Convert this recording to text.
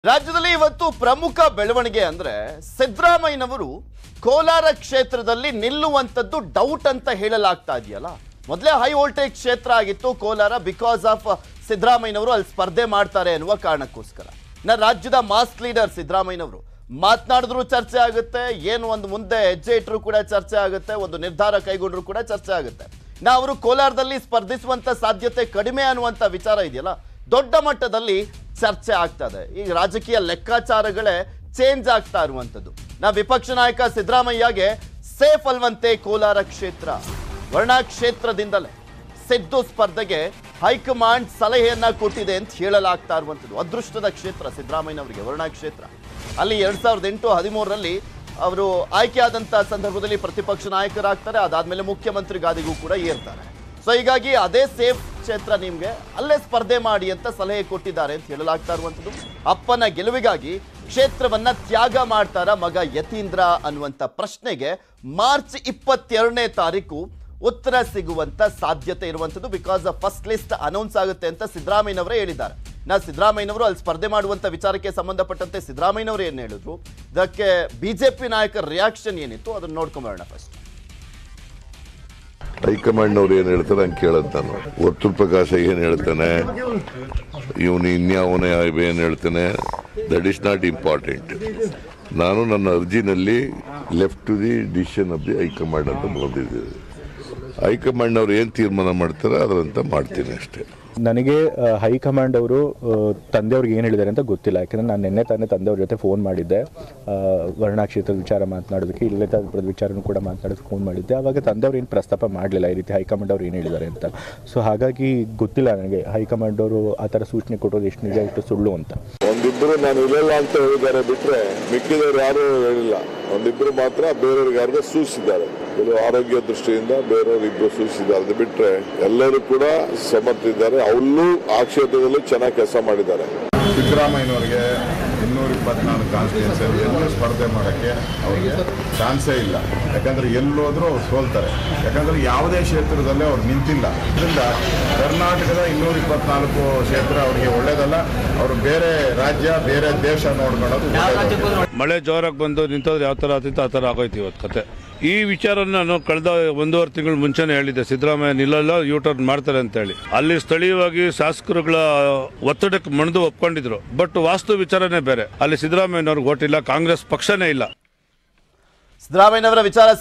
ರಾಜ್ಯದಲ್ಲಿ ಇವತ್ತು ಪ್ರಮುಖ ಬೆಳವಣಿಗೆ ಅಂದ್ರೆ ಸಿದ್ದರಾಮಯ್ಯನವರು ಕೋಲಾರ ಕ್ಷೇತ್ರದಲ್ಲಿ ನಿಲ್ಲುವಂತದ್ದು ಡೌಟ್ ಅಂತ ಹೇಳಲಾಗ್ತಾ ಇದೆಯಲ್ಲ ಮೊದಲೇ ಹೈ ವೋಲ್ಟೇಜ್ ಕ್ಷೇತ್ರ ಆಗಿತ್ತು ಕೋಲಾರ ಬಿಕಾಸ್ ಆಫ್ ಸಿದ್ದರಾಮಯ್ಯನವರು ಅಲ್ಲಿ ಸ್ಪರ್ಧೆ ಮಾಡ್ತಾರೆ ಅನ್ನುವ ಕಾರಣಕ್ಕೋಸ್ಕರ ನಾ ರಾಜ್ಯದ ಮಾಸ್ ಲೀಡರ್ ಸಿದ್ದರಾಮಯ್ಯನವರು ಮಾತನಾಡಿದ್ರು ಚರ್ಚೆ ಆಗುತ್ತೆ ಏನು ಒಂದು ಮುಂದೆ ಹೆಜ್ಜೆ ಇಟ್ಟರು ಕೂಡ ಚರ್ಚೆ ಆಗುತ್ತೆ ಒಂದು ನಿರ್ಧಾರ ಕೈಗೊಂಡ್ರು ಕೂಡ ಚರ್ಚೆ ಆಗುತ್ತೆ ನಾ ಅವರು ಕೋಲಾರದಲ್ಲಿ ಸ್ಪರ್ಧಿಸುವಂತ ಸಾಧ್ಯತೆ ಕಡಿಮೆ ಅನ್ನುವಂತ ವಿಚಾರ ಇದೆಯಲ್ಲ ದೊಡ್ಡ ಮಟ್ಟದಲ್ಲಿ ಚರ್ಚೆ ಆಗ್ತಾ ಇದೆ ಈಗ ರಾಜಕೀಯ ಲೆಕ್ಕಾಚಾರಗಳೇ ಚೇಂಜ್ ಆಗ್ತಾ ಇರುವಂತದ್ದು ನಾ ವಿಪಕ್ಷ ನಾಯಕ ಸಿದ್ದರಾಮಯ್ಯಗೆ ಸೇಫ್ ಅಲ್ವಂತೆ ಕೋಲಾರ ಕ್ಷೇತ್ರ ವರ್ಣಾ ಕ್ಷೇತ್ರದಿಂದಲೇ ಸಿದ್ದು ಸ್ಪರ್ಧೆಗೆ ಹೈಕಮಾಂಡ್ ಸಲಹೆಯನ್ನ ಕೊಟ್ಟಿದೆ ಅಂತ ಹೇಳಲಾಗ್ತಾ ಇರುವಂಥದ್ದು ಅದೃಷ್ಟದ ಕ್ಷೇತ್ರ ಸಿದ್ದರಾಮಯ್ಯನವರಿಗೆ ವರ್ಣಾ ಕ್ಷೇತ್ರ ಅಲ್ಲಿ ಎರಡ್ ಸಾವಿರದ ಎಂಟು ಹದಿಮೂರರಲ್ಲಿ ಅವರು ಆಯ್ಕೆಯಾದಂಥ ಸಂದರ್ಭದಲ್ಲಿ ಪ್ರತಿಪಕ್ಷ ನಾಯಕರಾಗ್ತಾರೆ ಅದಾದ್ಮೇಲೆ ಮುಖ್ಯಮಂತ್ರಿ ಗಾದಿಗೂ ಕೂಡ ಏರ್ತಾರೆ ಸೊ ಹೀಗಾಗಿ ಅದೇ ಸೇಫ್ ಕ್ಷೇತ್ರ ನಿಮ್ಗೆ ಅಲ್ಲೇ ಸ್ಪರ್ಧೆ ಮಾಡಿ ಅಂತ ಸಲಹೆ ಕೊಟ್ಟಿದ್ದಾರೆ ಅಂತ ಹೇಳಲಾಗ್ತಾ ಇರುವಂಥದ್ದು ಅಪ್ಪನ ಗೆಲುವಿಗಾಗಿ ಕ್ಷೇತ್ರವನ್ನ ತ್ಯಾಗ ಮಾಡ್ತಾರ ಮಗ ಯತೀಂದ್ರ ಅನ್ನುವಂಥ ಪ್ರಶ್ನೆಗೆ ಮಾರ್ಚ್ ಇಪ್ಪತ್ತೆರಡನೇ ತಾರೀಕು ಉತ್ತರ ಸಿಗುವಂತ ಸಾಧ್ಯತೆ ಇರುವಂಥದ್ದು ಬಿಕಾಸ್ ಫಸ್ಟ್ ಲಿಸ್ಟ್ ಅನೌನ್ಸ್ ಆಗುತ್ತೆ ಅಂತ ಸಿದ್ದರಾಮಯ್ಯನವರೇ ಹೇಳಿದ್ದಾರೆ ನಾ ಸಿದ್ದರಾಮಯ್ಯನವರು ಅಲ್ಲಿ ಸ್ಪರ್ಧೆ ಮಾಡುವಂತ ವಿಚಾರಕ್ಕೆ ಸಂಬಂಧಪಟ್ಟಂತೆ ಸಿದ್ದರಾಮಯ್ಯನವರು ಏನು ಹೇಳಿದ್ರು ಇದಕ್ಕೆ ಬಿಜೆಪಿ ನಾಯಕರ ರಿಯಾಕ್ಷನ್ ಏನಿತ್ತು ಅದನ್ನ ನೋಡ್ಕೊಂಬರೋಣ ಫಸ್ಟ್ ಹೈಕಮಾಂಡ್ನವ್ರು ಏನು ಹೇಳ್ತಾರೆ ಹಂಗೆ ಕೇಳೋದು ನಾನು ವರ್ತುಲ್ ಪ್ರಕಾಶ ಏನು ಹೇಳ್ತಾನೆ ಇವನು ಇನ್ಯಾವನೇ ಏನು ಹೇಳ್ತಾನೆ ದಟ್ ಈಸ್ ನಾಟ್ ಇಂಪಾರ್ಟೆಂಟ್ ನಾನು ನನ್ನ ಅರ್ಜಿನಲ್ಲಿ left to the decision of the high command ಅಂತ ಬಂದಿದ್ದೇನೆ ಹೈಕಮಾಂಡ್ನವ್ರು ಏನು ತೀರ್ಮಾನ ಮಾಡ್ತಾರೆ ಅದರಂತ ಮಾಡ್ತೀನಿ ಅಷ್ಟೇ ನನಗೆ ಆ, ಹೈಕಮಾಂಡ್ ಅವರು ಆ, ತಂದೆಯವ್ರಿಗೆ ಏನು ಹೇಳಿದ್ದಾರೆ ಅಂತ ಗೊತ್ತಿಲ್ಲ ಯಾಕಂದ್ರೆ ನಾನು ನಿನ್ನೆ ತಾನೇ ತಂದೆಯವ್ರ ಜೊತೆ ಫೋನ್ ಮಾಡಿದ್ದೆ ಆ, ವರ್ಣಾ ಕ್ಷೇತ್ರದ ವಿಚಾರ ಮಾತನಾಡೋದಕ್ಕೆ ಇಲ್ಲೇ ತರದ ವಿಚಾರನೂ ಕೂಡ ಮಾತನಾಡೋದಕ್ಕೆ ಫೋನ್ ಮಾಡಿದ್ದೆ ಆವಾಗ ತಂದೆಯವ್ರು ಏನು ಪ್ರಸ್ತಾಪ ಮಾಡಲಿಲ್ಲ ಈ ರೀತಿ ಹೈಕಮಾಂಡ್ ಅವ್ರು ಏನು ಹೇಳಿದ್ದಾರೆ ಅಂತ ಸೊ ಹಾಗಾಗಿ ಗೊತ್ತಿಲ್ಲ ನನಗೆ ಹೈಕಮಾಂಡ್ ಅವರು ಆ ಥರ ಸೂಚನೆ ಕೊಟ್ಟೋದು ಎಷ್ಟು ನಿಜ ಎಷ್ಟು ಸುಳ್ಳು ಅಂತ ಒಂದಿಬ್ಬರು ನಾನು ಇರಲ್ಲ ಅಂತ ಹೇಳಿದ್ದಾರೆ ಬಿಟ್ರೆ ಮಿಕ್ಕಿದವ್ರು ಯಾರು ಹೇಳಿಲ್ಲ ಒಂದಿಬ್ಬರು ಮಾತ್ರ ಬೇರೆಯವ್ರಿಗೆ ಯಾರಿಗೂ ಸೂಚಿಸಿದ್ದಾರೆ ಕೆಲವು ಆರೋಗ್ಯ ದೃಷ್ಟಿಯಿಂದ ಬೇರೆಯವರು ಇಬ್ಬರು ಸೂಚಿಸಿದ್ದಾರೆ ಅದು ಬಿಟ್ರೆ ಎಲ್ಲರೂ ಕೂಡ ಸಮರ್ಥಿದ್ದಾರೆ ಅಲ್ಲೂ ಆ ಕ್ಷೇತ್ರದಲ್ಲೂ ಚೆನ್ನಾಗಿ ಕೆಲಸ ಮಾಡಿದ್ದಾರೆ ಸಿದ್ದರಾಮಯ್ಯನವರಿಗೆ ಇನ್ನೂರ ಇಪ್ಪತ್ನಾಲ್ಕು ಕಾನ್ಸ್ಟಿಟ್ಯೂನ್ಸಿಯಲ್ಲಿ ಎಲ್ಲೂ ಸ್ಪರ್ಧೆ ಮಾಡೋಕ್ಕೆ ಅವ್ರಿಗೆ ಚಾನ್ಸೇ ಇಲ್ಲ ಯಾಕಂದ್ರೆ ಎಲ್ಲೋದ್ರೂ ಅವ್ರು ಸೋಲ್ತಾರೆ ಯಾಕಂದ್ರೆ ಯಾವುದೇ ಕ್ಷೇತ್ರದಲ್ಲೇ ಅವ್ರು ನಿಂತಿಲ್ಲ ಇದರಿಂದ ಕರ್ನಾಟಕದ ಇನ್ನೂರ ಇಪ್ಪತ್ನಾಲ್ಕು ಕ್ಷೇತ್ರ ಅವರಿಗೆ ಒಳ್ಳೇದಲ್ಲ ಅವರು ಬೇರೆ ರಾಜ್ಯ ಬೇರೆ ದೇಶ ನೋಡ್ಕೊಳ್ಳೋದು ಒಳ್ಳೇದು. ಮಳೆ ಜೋರಾಗಿ ಬಂದು ನಿಂತೋದ್ರೆ ಯಾವ ಥರ ಆಗ್ತಿತ್ತು ಆ ಥರ ಆಗೋಯ್ತು ಇವತ್ತು ಕತೆ ಈ ವಿಚಾರನ ನಾನು ಕಳೆದ ಒಂದೂವರೆ ತಿಂಗಳು ಮುಂಚೆನೇ ಹೇಳಿದ್ದೆ ಸಿದ್ದರಾಮಯ್ಯ ನಿಲ್ಲಲ್ಲ ಯೂ ಟರ್ನ್ ಮಾಡ್ತಾರೆ ಅಂತೇಳಿ ಅಲ್ಲಿ ಸ್ಥಳೀಯವಾಗಿ ಶಾಸಕರುಗಳ ಒತ್ತಡಕ್ಕೆ ಮಣಿದು ಒಪ್ಕೊಂಡಿದ್ರು ಬಟ್ ವಾಸ್ತು ವಿಚಾರನೇ ಬೇರೆ ಅಲ್ಲಿ ಸಿದ್ದರಾಮಯ್ಯನವ್ರಿಗೆ ಓಟಿಲ್ಲ ಕಾಂಗ್ರೆಸ್ ಪಕ್ಷನೇ ಇಲ್ಲ ಸಿದ್ದರಾಮಯ್ಯನವರ ವಿಚಾರ